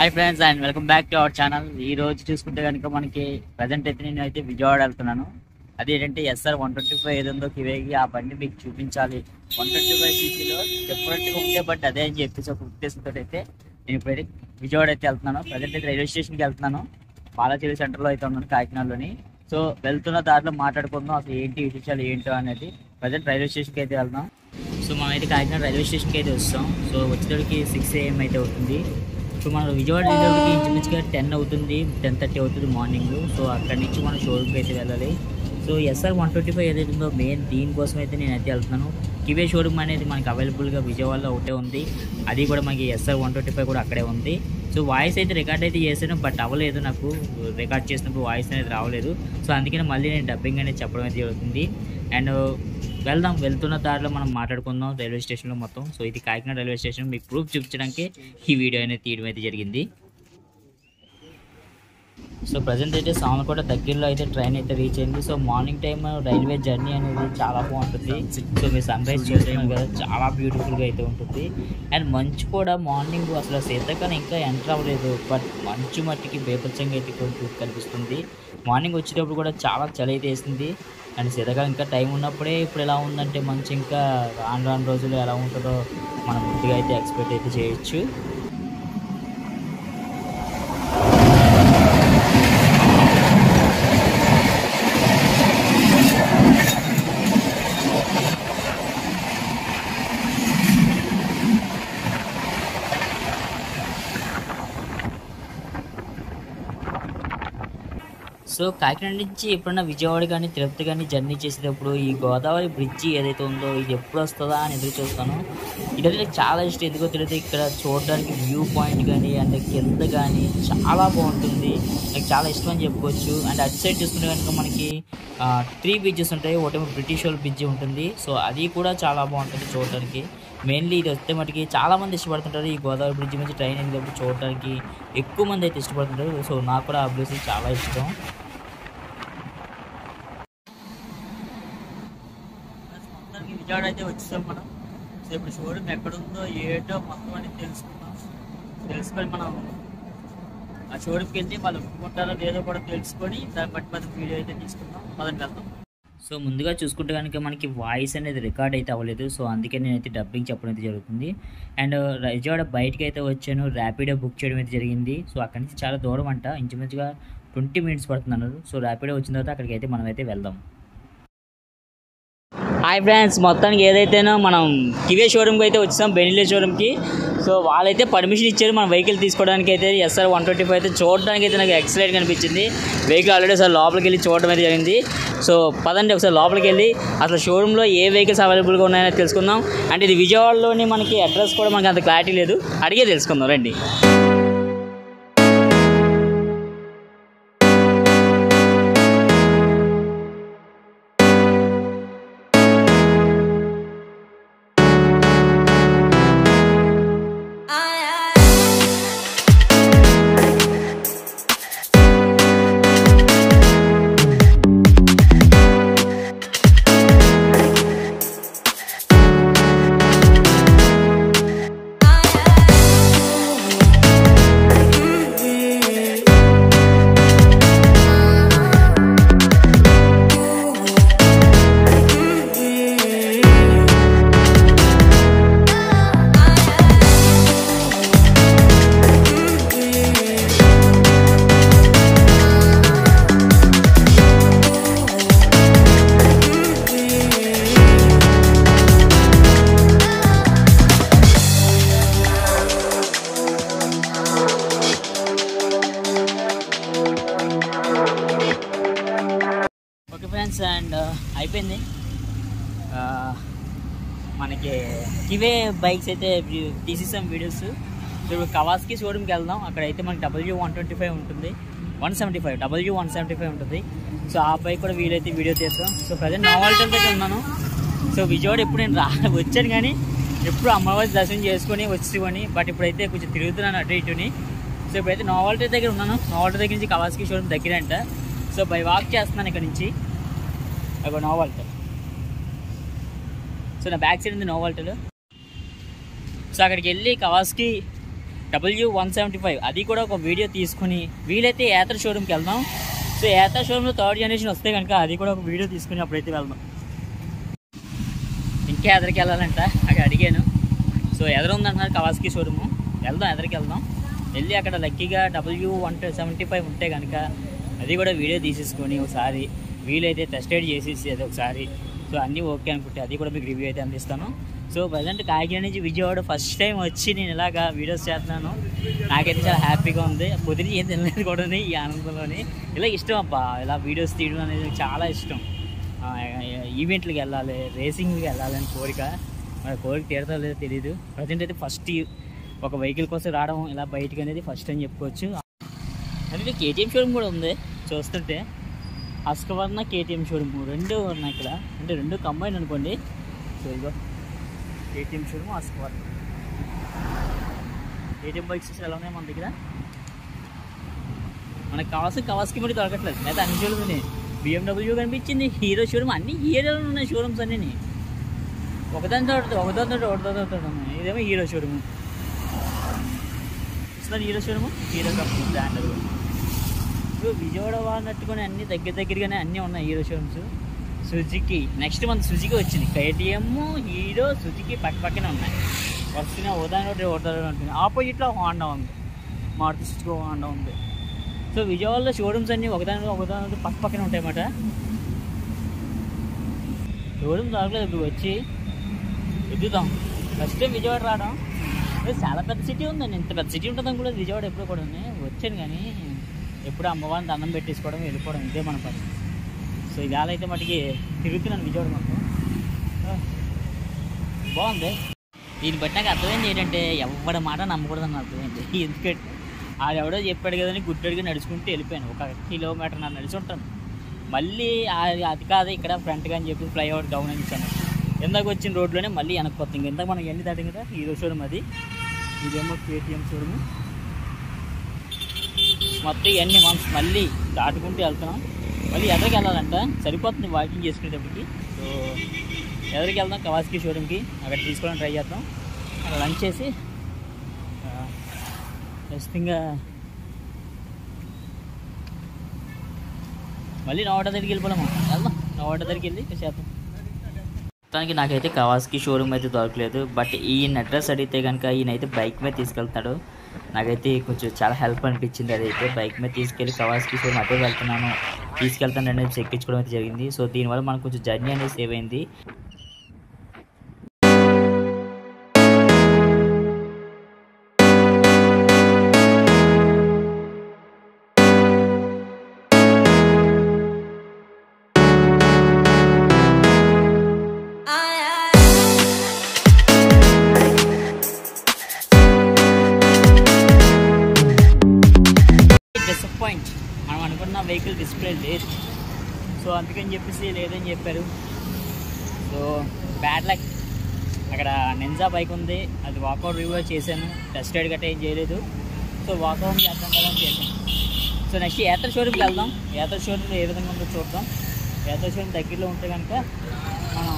Hi friends and welcome back to our channel ఈ రోజు చూసుకుంటే కనుక మనకి ప్రజెంట్ అయితే నేను అయితే విజయవాడ వెళ్తున్నాను అదేంటంటే ఎస్ఆర్ వన్ ట్వంటీ ఫైవ్ ఏదో ఉందో కివేగి ఆ బండి మీకు చూపించాలి వన్ ట్వంటీ ఫైవ్ సీసీలో డిఫరెంట్గా ఉంటే బట్ అదే అని చెప్పేసి ఒక ఉద్దేశంతో అయితే నేను ఇప్పుడైతే విజయవాడ అయితే వెళ్తున్నాను ప్రజెంట్ అయితే రైల్వే స్టేషన్కి వెళ్తున్నాను బాలాచేరి సెంటర్లో అయితే ఉన్నాను కాకినాడలోని సో వెళ్తున్న దారిలో మాట్లాడుకుందాం అసలు ఏంటి విశేషాలు ఏంటో అనేది ప్రజెంట్ రైల్వే స్టేషన్కి అయితే వెళ్దాం సో మనం అయితే కాకినాడ రైల్వే స్టేషన్కి అయితే వస్తాం సో వచ్చేటప్పటికి సిక్స్ ఏఎం అయితే అవుతుంది సో మనం విజయవాడ వెళ్ళేటప్పటికి ఇంచుమించుగా టెన్ అవుతుంది టెన్ థర్టీ అవుతుంది మార్నింగ్ సో అక్కడి నుంచి మనం షోరూమ్కి అయితే వెళ్ళాలి so SR one twenty five ఏదైతే ఉందో మెయిన్ దీనికోసం అయితే నేను అయితే వెళ్తున్నాను కివే షోరూమ్ అనేది మనకి అవైలబుల్గా విజయవాడలో ఒకటే ఉంది అది కూడా మనకి ఎస్ఆర్ వన్ ట్వంటీ ఫైవ్ కూడా అక్కడే ఉంది సో వాయిస్ అయితే రికార్డ్ అయితే చేశాను బట్ అవ్వలేదు నాకు రికార్డ్ చేసినప్పుడు వాయిస్ అనేది రావలేదు సో అందుకని మళ్ళీ నేను డబ్బింగ్ అనేది చెప్పడం అయితే జరుగుతుంది అండ్ వెళ్దాం వెళ్తున్న దారిలో మనం మాట్లాడుకుందాం రైల్వే స్టేషన్లో మొత్తం సో ఇది కాకినాడ రైల్వే స్టేషన్ మీకు ప్రూఫ్ చూపించడానికి ఈ వీడియో అనేది తీయడం అయితే జరిగింది సో ప్రజెంట్ అయితే సామలకోట దగ్గరలో అయితే ట్రైన్ అయితే రీచ్ అయింది so morning time railway journey అనేది చాలా బాగుంటుంది సో మీరు సన్ రైజ్ చూస్తున్నాం కదా చాలా బ్యూటిఫుల్గా అయితే ఉంటుంది అండ్ మంచు కూడా మార్నింగ్ అసలు శీతాకాలం ఇంకా ఎంటర్ అవ్వలేదు బట్ మంచు మట్టికి బేపచ్చంగా అయితే కొంచెం కనిపిస్తుంది మార్నింగ్ వచ్చేటప్పుడు కూడా చాలా చలి అయితే వేసింది అండ్ శీతాకాలం ఇంకా టైం ఉన్నప్పుడే ఇప్పుడు ఎలా ఉందంటే మంచి ఇంకా రాను రాను రోజులు ఎలా ఉంటుందో మనం ముందుగా అయితే ఎక్స్పెక్ట్ అయితే చేయొచ్చు సో కాకినాడ నుంచి ఎప్పుడైనా విజయవాడ కానీ తిరుపతి కానీ జర్నీ చేసేటప్పుడు ఈ గోదావరి బ్రిడ్జి ఏదైతే ఉందో ఇది ఎప్పుడు వస్తుందా అని ఎదురు చూస్తాను ఇదైతే నాకు చాలా ఇష్టం ఎందుకో తెలియదు ఇక్కడ చూడడానికి వ్యూ పాయింట్ కానీ అండ్ కింద కానీ చాలా బాగుంటుంది నాకు చాలా ఇష్టం అని చెప్పుకోవచ్చు అండ్ అటు సైడ్ చూసుకుంటే కనుక మనకి త్రీ బీచెస్ ఉంటాయి ఒకటేమో బ్రిటిష్ వాళ్ళ బ్రిడ్జి ఉంటుంది సో అది కూడా చాలా బాగుంటుంది చూడడానికి మెయిన్లీ ఇది వస్తే మటుకి చాలా మంది ఇష్టపడుతుంటారు ఈ గోదావరి బ్రిడ్జ్ నుంచి ట్రైన్ వెళ్ళేటప్పుడు చూడడానికి ఎక్కువ మంది అయితే ఇష్టపడుతుంటారు సో నాకు కూడా ఆ ప్లేస్ చాలా ఇష్టం మొత్తానికి విజయవాడ అయితే వచ్చేసాం మనం సో ఇప్పుడు షోరూమ్ ఎక్కడ ఉందో ఏటో మొత్తం అనేది తెలుసుకుందాం తెలుసుకొని మనం ఆ షోరూమ్కి వెళ్ళి వాళ్ళు ఒప్పుకుంటారో లేదో కూడా తెలుసుకొని దాన్ని బట్టి మనం వీడియో అయితే తీసుకుందాం మొదటి వెళ్దాం సో ముందుగా చూసుకుంటే కనుక మనకి వాయిస్ అనేది రికార్డ్ అయితే అవ్వలేదు సో అందుకే నేనైతే డబ్బింగ్ చెప్పడం అయితే జరుగుతుంది అండ్ విజయవాడ బయటకి అయితే వచ్చాను ర్యాపిడో బుక్ చేయడం అయితే జరిగింది సో అక్కడి నుంచి చాలా దూరం అంట ఇంచుమించుగా ట్వంటీ మినిట్స్ పడుతుంది అన్నారు సో ర్యాపిడో వచ్చిన తర్వాత అక్కడికి అయితే మనం అయితే వెళ్దాం హాయ్ ఫ్రెండ్స్ మొత్తానికి ఏదైతేనో మనం కివే షోరూమ్కి అయితే వచ్చాం బెనిలే షోరూమ్కి సో వాళ్ళైతే పర్మిషన్ ఇచ్చారు మన వెహికల్ తీసుకోవడానికి అయితే ఎస్ఆర్ వన్ ట్వంటీ ఫైవ్ అయితే చూడడానికి అయితే నాకు ఎక్సలెంట్ కనిపించింది వెహికల్ ఆల్రెడీ ఒకసారి లోపలికి వెళ్ళి చూడడం అయితే జరిగింది సో పదండి ఒకసారి లోపలికి వెళ్ళి అసలు షోరూంలో ఏ వెహికల్స్ అవైలబుల్గా ఉన్నాయో తెలుసుకుందాం అంటే ఇది విజయవాడలోని మనకి అడ్రస్ కూడా మనకి అంత క్లారిటీ లేదు అడిగే తెలుసుకుందాం రండి ఓకే ఫ్రెండ్స్ అండ్ అయిపోయింది ఆ, మనకి కివే బైక్స్ అయితే వి- తీసేసాం వీడియోస్ ఇప్పుడు కవాస్కి షోరూమ్కి వెళ్దాం అక్కడైతే మనకి డబ్ల్యూ వన్ ట్వంటీ ఫైవ్ ఉంటుంది one seventy five W one seventy five ఉంటుంది సో ఆ బైక్ కూడా వీలైతే వీడియో తీస్తాం సో ప్రజెంట్ నోవాల్టీ దగ్గర ఉన్నాను సో విజయవాడ ఎప్పుడు నేను రా వచ్చాను కానీ ఎప్పుడు అమ్మవారి దర్శనం చేసుకొని వచ్చేవని బట్ ఇప్పుడైతే కొంచెం తిరుగుతున్నాను అటు ఇటుని సో ఇప్పుడైతే నోవాల్టీ దగ్గర ఉన్నాను నోవాల్టీ దగ్గర నుంచి కవాస్కి షోరూమ్ దగ్గర అంట సో బై వాక్ చేస్తున్నాను ఇక్కడ నుంచి ఒక నోవాల్టీ సో నా బ్యాక్ సైడ్ ఉంది నోవాల్టీలో సో అక్కడికి వెళ్ళి Kawasaki W one seventy five అది కూడా ఒక వీడియో తీసుకుని వీలైతే ఏతర్ షోరూమ్కి వెళ్దాం సో ఏతర్ షోరూమ్లో థర్డ్ జనరేషన్ వస్తే కనుక అది కూడా ఒక వీడియో తీసుకుని అప్పుడైతే వెళ్దాం ఇంకా ఎదరికి వెళ్ళాలంట అక్కడ అడిగాను సో ఎదరు ఉందంటున్నారు కవాస్కి షోరూము వెళ్దాం ఎదరికి వెళ్దాం వెళ్ళి అక్కడ లక్కీగా డబ్ల్యూ వన్ సెవెంటీ ఫైవ్ ఉంటే కనుక అది కూడా వీడియో తీసేసుకొని ఒకసారి వీలైతే టెస్ట్ రైడ్ చేసేసి అది ఒకసారి సో అన్నీ ఓకే అనుకుంటే అది కూడా మీకు రివ్యూ అయితే అందిస్తాను సో ప్రజెంట్ కాకినాడ నుంచి విజయవాడ ఫస్ట్ టైం వచ్చి నేను ఇలాగా వీడియోస్ చేస్తున్నాను నాకైతే చాలా హ్యాపీగా ఉంది పొద్దున ఏం తెలియదు కూడా ఈ ఆనందంలోని ఇలా ఇష్టం అబ్బా ఇలా వీడియోస్ తీయడం అనేది చాలా ఇష్టం ఆ, ఈవెంట్లకు వెళ్ళాలి రేసింగ్కి వెళ్ళాలి అని కోరిక మరి కోరిక తీరదో లేదో తెలియదు ప్రజెంట్ అయితే ఫస్ట్ ఒక వెహికల్ కోసం రావడం ఇలా బయటకు అనేది ఫస్ట్ అని చెప్పుకోవచ్చు అంటే కేటీఎం షోరూమ్ కూడా ఉంది చూస్తుంటే అస్కవర్ణ కేటీఎం షోరూమ్ రెండు ఉన్నాయి ఇక్కడ అంటే రెండు కంబైన్ అనుకోండి సో ఇగో కేటీఎం షోరూమ్ అస్కవర్ణ కేటీఎం బైక్స్ ఎలా ఉన్నాయి మన దగ్గర మనకు కావాల్సిన కవాస్కి మరి దొరకట్లేదు లేదా అన్ని షోరూమ్ ఉన్నాయి బిఎండబ్ల్యూ కనిపించింది హీరో షోరూమ్ అన్ని ఏరియాలో ఉన్నాయి షోరూమ్స్ అన్నీ ఒకదాని తర్వాత ఒకదాని తర్వాత ఒకదాని తర్వాత ఉన్నాయి ఇదేమో హీరో షోరూమ్ ఇస్తున్నారు Hero showroom Hero company brand అది ఇప్పుడు విజయవాడ అన్నట్టుగానే అన్ని దగ్గర దగ్గరగానే అన్నీ ఉన్నాయి Hero showrooms Suzuki next month Suzuki వచ్చింది కేటీఎం హీరో సుజుకి పక్క పక్కనే ఉన్నాయి వస్తున్నా ఉదాహరణ ఒకటి ఒకటి ఉంటుంది ఆపోజిట్లో హోండా ఉంది మారుతి సుజుకి హోండా ఉంది సో విజయవాడలో షోరూమ్స్ అన్నీ ఒకదాని ఒకదాని పక్క పక్కనే ఉంటాయి అన్నమాట షోరూమ్ దొరకలేదు ఇప్పుడు వచ్చి ఎదుగుతాం ఫస్ట్ టైం విజయవాడ రావడం ఇది చాలా పెద్ద సిటీ ఉందండి ఇంత పెద్ద సిటీ ఉంటుందని కూడా విజయవాడ ఎప్పుడు కూడా ఉంది వచ్చాను కానీ ఎప్పుడు అమ్మవారిని దండం పెట్టేసుకోవడం వెళ్ళిపోవడం ఇదే మన పని సో ఇవాళ అయితే మటుకి తిరుగుతున్నాను విజయవాడ మొత్తం ఆ, బాగుంది దీన్ని బట్టి నాకు అర్థమైంది ఏంటంటే ఎవరి మాట నమ్మకూడదని అర్థమైంది ఎందుకంటే అది ఎవడో చెప్పాడు కదని గుడ్డడిగా నడుచుకుంటూ వెళ్ళిపోయాను ఒక కిలోమీటర్ నా నడిచి ఉంటాను మళ్ళీ ఆ- అది కాదు ఇక్కడ ఫ్రంట్గా అని చెప్పి ఫ్లైఓవర్ డౌన్ అని ఇచ్చాను ఇందాక వచ్చిన రోడ్లోనే మళ్ళీ వెనక్కి ఇందాక మనం ఎన్ని దాటాం కదా హీరో షోరూమ్ అది ఇదేమో కేటీఎం షోరూమ్ మొత్తం ఇవన్నీ మనం మళ్ళీ దాటుకుంటూ వెళ్తున్నాం మళ్ళీ ఎదరికి వెళ్ళాలంట సరిపోతుంది వాకింగ్ చేసుకునేటప్పటికి సో ఎదరికి వెళ్దాం కవాస్కి షోరూమ్కి అక్కడ తీసుకోవడానికి ట్రై చేద్దాం అక్కడ లంచ్ చేసి ఆ, ఖచ్చితంగా మళ్ళీ నోట దగ్గరికి వెళ్ళిపోలేము వెళ్దాం నోట దగ్గరికి వెళ్ళి చేద్దాం మొత్తానికి నాకైతే కవాస్కి షోరూమ్ అయితే దొరకలేదు బట్ ఈయన అడ్రస్ అడిగితే కనుక ఈయన అయితే బైక్ మీద తీసుకెళ్తాడు నాకైతే కొంచెం చాలా హెల్ప్ అనిపించింది అదైతే బైక్ మీద తీసుకెళ్ళి కవాస్కి షోరూమ్ అదే వెళ్తున్నాను తీసుకెళ్తాను అనేది చెక్కించుకోవడం అయితే జరిగింది సో దీనివల్ల మనకు కొంచెం జర్నీ అనేది సేవ్ అయింది డిసప్పాయింట్ మనం అనుకున్న వెహికల్ డిస్ప్లే లేదు సో అందుకని చెప్పేసి లేదని చెప్పారు సో బ్యాడ్ లక్ అక్కడ నింజా బైక్ ఉంది అది వాకౌట్ రివ్యూ చేశాను టెస్ట్ రైడ్ గట్రా ఏం చేయలేదు సో వాకౌట్ చేద్దాం కదా అని చేశాను సో నెక్స్ట్ ఏతర షోరూమ్కి వెళ్దాం ఏతర షోరూమ్లో ఏ విధంగా ఉందో చూద్దాం ఏతర షోరూమ్ దగ్గరలో ఉంటే కనుక మనం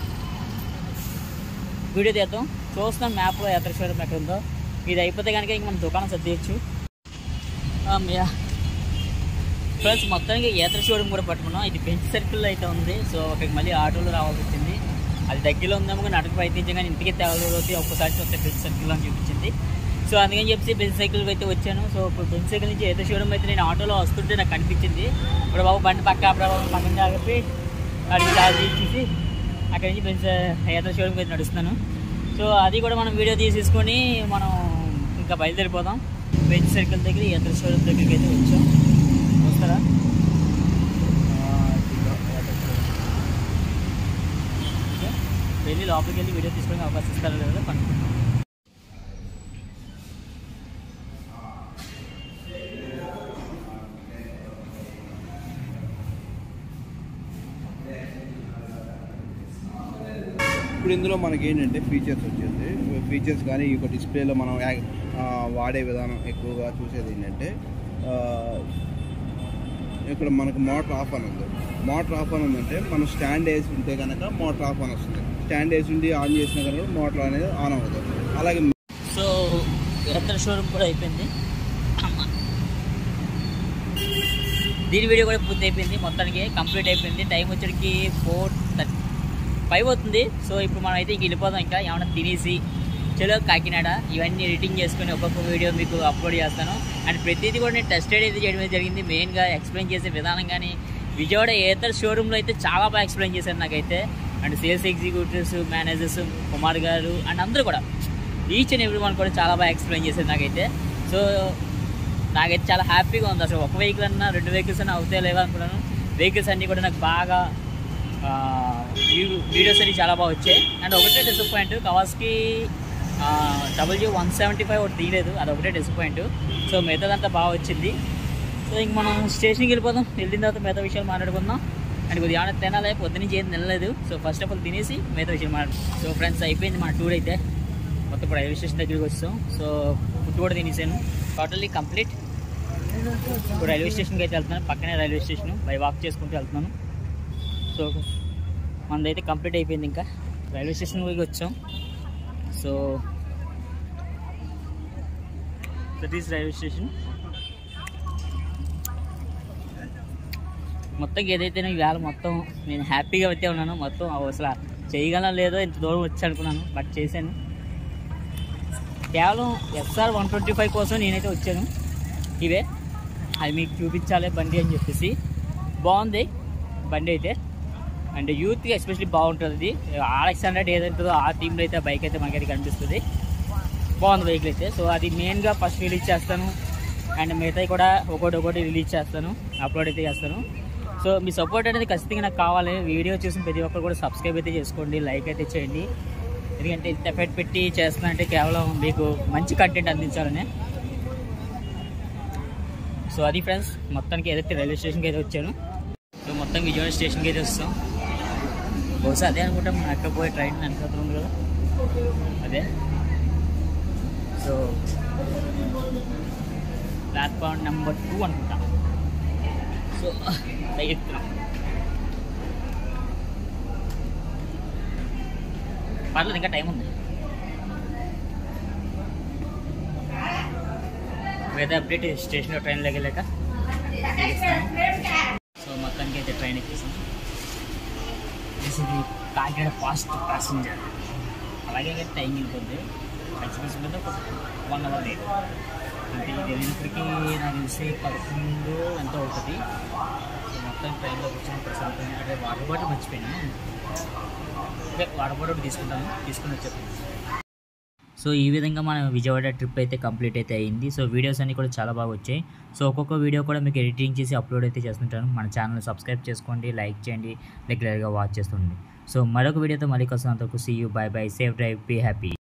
వీడియో తీద్దాం చూస్తాం మ్యాప్లో ఏతర షోరూమ్ ఎక్కడ ఉందో ఇది అయిపోతే కనుక ఇంక మనం దుకాణం సర్దేయచ్చు యా ఫ్రెండ్స్ మొత్తానికి ఏతర షోరూమ్ కూడా పట్టుకున్నాం ఇది బెంచ్ సర్కిల్లో అయితే ఉంది సో అక్కడికి మళ్ళీ ఆటోలో రావాల్సి వచ్చింది అది దగ్గరలో ఉందేమో నడక ప్రయత్నించాం కానీ ఇంటికి తేవాలి ఒక్కసారి చూస్తే బెంచ్ సర్కిల్ అని చూపించింది సో అందుకని చెప్పి బెంచ్ సైకిల్ అయితే వచ్చాను సో ఇప్పుడు బెంచ్ సైకిల్ నుంచి ఏదో షోరూమ్ అయితే నేను ఆటోలో వస్తుంటే నాకు కనిపించింది ఇప్పుడు బాబు బండి పక్క అప్పుడు బాబు పక్కన జాగ్రత్త అడిగి చార్జ్ ఇచ్చేసి అక్కడి నుంచి బెంచ్ ఏదో షోరూమ్కి అయితే నడుస్తున్నాను సో అది కూడా మనం వీడియో తీసేసుకొని మనం ఇంకా బయలుదేరిపోదాం బెంచ్ సర్కిల్ దగ్గర ఏదో షోరూమ్ దగ్గరికి అయితే వచ్చాం వస్తారా ఆ, ఇదిగో ఏదో showroom. ఓకే. వెళ్ళి లోపలికి వెళ్ళి వీడియో తీసుకోవడానికి అవకాశం ఇస్తారో లేదో కనుక్కుంటాం ఇప్పుడు ఇందులో మనకి ఏంటంటే ఫీచర్స్ వచ్చేసి ఫీచర్స్ కానీ ఈ యొక్క డిస్ప్లేలో మనం యా- ఆ, వాడే విధానం ఎక్కువగా చూసేది ఏంటంటే ఆ, ఇక్కడ మనకు మోటార్ ఆఫ్ అని ఉంది మోటార్ ఆఫ్ అని ఉందంటే మనం స్టాండ్ వేసి ఉంటే కనుక మోటార్ ఆఫ్ అని వస్తుంది స్టాండ్ వేసి ఉండి ఆన్ చేసినా కనుక మోటార్ అనేది ఆన్ అవుతుంది అలాగే సో ఇతర షోరూమ్ కూడా అయిపోయింది అమ్మ. దీని వీడియో కూడా పూర్తి అయిపోయింది మొత్తానికి కంప్లీట్ అయిపోయింది టైం వచ్చేటికి ఫోర్ థర్టీ ఫైవ్ అవుతుంది సో ఇప్పుడు మనం అయితే ఇంక వెళ్ళిపోదాం ఇంకా ఏమైనా తినేసి చలో కాకినాడ ఇవన్నీ ఎడిటింగ్ చేసుకొని ఒక్కొక్క వీడియో మీకు అప్లోడ్ చేస్తాను అండ్ ప్రతిదీ కూడా నేను టెస్టెడ్ అయితే చేయడం జరిగింది మెయిన్గా ఎక్స్ప్లెయిన్ చేసే విధానం కానీ విజయవాడ ఏతర్ షోరూంలో అయితే చాలా బాగా ఎక్స్ప్లెయిన్ చేశారు నాకైతే and sales executives managers Kumar గారు అండ్ అందరూ కూడా ఈచ్ అండ్ ఎవ్రీ వన్ కూడా చాలా బాగా ఎక్స్ప్లెయిన్ చేశారు నాకైతే సో నాకైతే చాలా హ్యాపీగా ఉంది అసలు ఒక వెహికల్ అన్నా రెండు వెహికల్స్ అన్నా అవుతాయి లేవా అనుకున్నాను వెహికల్స్ అన్నీ కూడా నాకు బాగా ఆ, వీ- వీడియోస్ అన్ని చాలా బాగా వచ్చాయి అండ్ ఒకటే disappoint Kawasaki W one seventy five ఒకటి తీయలేదు అది ఒకటే డిసప్పాయింట్ సో మిగతాదంతా బాగా వచ్చింది సో ఇంక మనం స్టేషన్కి వెళ్ళిపోదాం వెళ్ళిన తర్వాత మిగతా విషయాలు మాట్లాడుకుందాం అండ్ కొద్దిగా ఏమైనా తినాలి పొద్దు నుంచి ఏం తినలేదు సో ఫస్ట్ ఆఫ్ ఆల్ తినేసి మిగతా విషయాలు మాట్లాడు సో ఫ్రెండ్స్ అయిపోయింది మన టూర్ అయితే మొత్తం ఇప్పుడు రైల్వే స్టేషన్ దగ్గరికి వచ్చాం సో ఫుడ్ కూడా తినేసాను టోటల్లీ కంప్లీట్ ఇప్పుడు రైల్వే స్టేషన్కి అయితే వెళ్తున్నాను పక్కనే రైల్వే స్టేషన్ బై వాక్ చేసుకుంటూ వెళ్తున్నాను సో మనదైతే కంప్లీట్ అయిపోయింది ఇంకా రైల్వే స్టేషన్ పోయి వచ్చాం so that is railway station మొత్తం ఏదైతే ఇవాళ మొత్తం నేను హ్యాపీగా అయితే ఉన్నాను మొత్తం అసలు చేయగలం లేదో ఇంత దూరం వచ్చి అనుకున్నాను బట్ చేశాను కేవలం ఎస్ఆర్ వన్ ట్వంటీ ఫైవ్ కోసం నేనైతే వచ్చాను ఇవే అది మీకు చూపించాలి బండి అని చెప్పేసి బాగుంది బండి అయితే అండ్ యూత్కి ఎస్పెషల్లీ బాగుంటుంది ఇది ఆర్ఎక్స్ హండ్రెడ్ ఏదైతుందో ఆ థీమ్లో అయితే బైక్ అయితే మనకైతే కనిపిస్తుంది బాగుంది వెహికల్ అయితే సో అది మెయిన్గా ఫస్ట్ రిలీజ్ చేస్తాను అండ్ మిగతాయి కూడా ఒకటి ఒకటి రిలీజ్ చేస్తాను అప్లోడ్ అయితే చేస్తాను సో మీ సపోర్ట్ అనేది ఖచ్చితంగా నాకు కావాలి వీడియో చూసిన ప్రతి ఒక్కరు కూడా సబ్స్క్రైబ్ అయితే చేసుకోండి లైక్ అయితే చేయండి ఎందుకంటే ఇంత ఎఫెక్ట్ పెట్టి చేస్తున్నానంటే కేవలం మీకు మంచి కంటెంట్ అందించాలని సో అది ఫ్రెండ్స్ మొత్తానికి ఏదైతే రైల్వే స్టేషన్కి అయితే వచ్చాను సో మొత్తం విజయవాడ స్టేషన్కి అయితే వస్తాం బహుశా అదే అనుకుంటాం మన అక్క పోయే ట్రైన్ అనుకుంటుంది ఉంది కదా అదే సో ప్లాట్ఫామ్ నెంబర్ టూ అనుకుంటా సో పైకి ఎక్కుతున్నాం పర్లేదు ఇంకా టైం ఉంది వేరే అప్డేట్ స్టేషన్లో ట్రైన్ వెళ్ళాక సో మొత్తానికి అయితే ట్రైన్ ఎక్కేసాం దిస్ ఇది కాకినాడ ఫాస్ట్ ప్యాసింజర్ అలాగే టైం వెళ్ళిపోద్ది ఎక్స్ప్రెస్ మీద ఒక వన్ అవర్ లేదు అంటే ఇది వెళ్ళినప్పటికీ నాకు తెలిసి పదకొండు ఎంత అవుతుంది సో మొత్తం ట్రైన్లో కూర్చొని ప్రశాంతంగా అంటే వాటర్ బాటిల్ మర్చిపోయాను అదే వాటర్ బాటిల్ తీసుకుంటాను తీసుకుని వచ్చేస్తాను సో ఈ విధంగా మన విజయవాడ ట్రిప్ అయితే కంప్లీట్ అయితే అయింది సో వీడియోస్ అన్ని కూడా చాలా బాగా వచ్చాయి సో ఒక్కొక్క వీడియో కూడా మీకు ఎడిటింగ్ చేసి అప్లోడ్ అయితే చేస్తుంటాను మన ఛానల్ సబ్స్క్రైబ్ చేసుకోండి లైక్ చేయండి రెగ్యులర్గా వాచ్ చేస్తుండండి సో మరొక వీడియోతో మళ్ళీ కోసం అంతకు see you bye bye safe drive be happy